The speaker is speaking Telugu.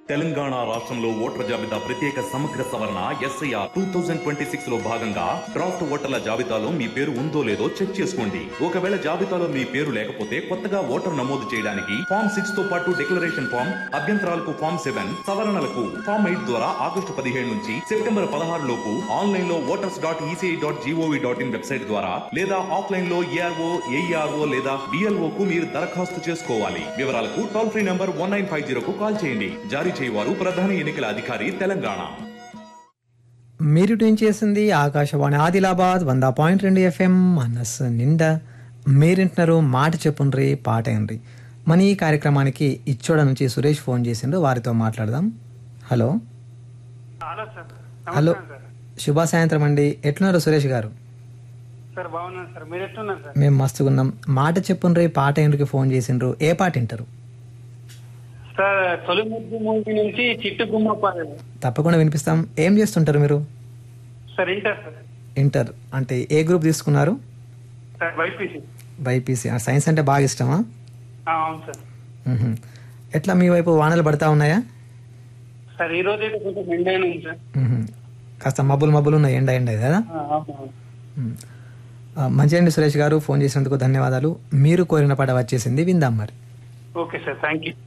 తెలంగాణ రాష్ట్రంలో ఓటర్ల జాబితా ప్రత్యేక సమగ్ర సవరణ SIR two thousand twenty six లో భాగంగా డ్రాఫ్ట్ ఓటర్ల జాబితాలో మీ పేరు ఉందో లేదో చెక్ చేసుకోండి ఒకవేళ జాబితాలో మీ పేరు లేకపోతే కొత్తగా ఓటర్ నమోదు చేయడానికి ఫామ్ సిక్స్ తో పాటు డిక్లరేషన్ ఫామ్ అభ్యంతరాలకు ఫామ్ సెవెన్ సవరణలకు ఫామ్ ఎయిట్ ద్వారా ఆగస్టు పదిహేడు నుంచి సెప్టెంబర్ పదహారు లోపు ఆన్లైన్ లో voters dot ECI dot GOV dot in website ద్వారా లేదా ఆఫ్లైన్ లో ఏఆర్ఓ ఏఈఆర్ఓ లేదా బిఎల్ఓ కు మీరు దరఖాస్తు చేసుకోవాలి వివరాలకు toll free number one nine five zero కు కాల్ చేయండి జారీ చేయవారు ప్రధాన ఎన్నికల అధికారి తెలంగాణ మీరు ట్యూన్ చేసింది ఆకాశవాణి ఆదిలాబాద్ వంద పాయింట్ రెండు ఎఫ్ఎం మనస్సు నిండా మీరింటున్నారు మాట చెప్పుండ్రి పాట ఏండ్రి మన ఈ కార్యక్రమానికి ఇచ్చోడ నుంచి సురేష్ ఫోన్ చేసిండ్రు వారితో మాట్లాడదాం హలో హలో సార్ హలో నమస్కారం సార్ శుభ సాయంత్రం అండి ఎట్లున్నారు సురేష్ గారు సార్ బాగున్నాను సార్ మీరు ఎట్లున్నారు సార్ మేము మస్తుగా ఉన్నాం మాట చెప్పుండ్రి పాట ఏండ్రికి ఫోన్ చేసిండ్రు ఏ పాట వింటారు సార్ తొలి ముద్దు మూవీ నుంచి చిట్టు గుమ్మ పాడలు తప్పకుండా వినిపిస్తాం ఏం చేస్తుంటారు మీరు సార్ ఇంటర్ సార్ ఇంటర్ అంటే ఏ గ్రూప్ తీసుకున్నారు సార్ వైపీసీ బైపీసీ సైన్స్ అంటే బాగా ఇష్టమా అవును సార్ మ్హూ. ఎట్లా మీ వైపు వానలు పడతా ఉన్నాయా సార్ ఈ రోజు అయితే కొంచెం ఎండైన ఉంది సార్ మ్మ్. కాస్త మబ్బులు మబ్బులు ఉన్నాయి ఎండ ఎండ కదా ఆ, అవును, అవును. మ్మ్. ఆ, మంచిదండి సురేష్ గారు ఫోన్ చేసినందుకు ధన్యవాదాలు మీరు కోరిన పాట వచ్చేసింది విందాం మరి ఓకే సార్ థ్యాంక్ యూ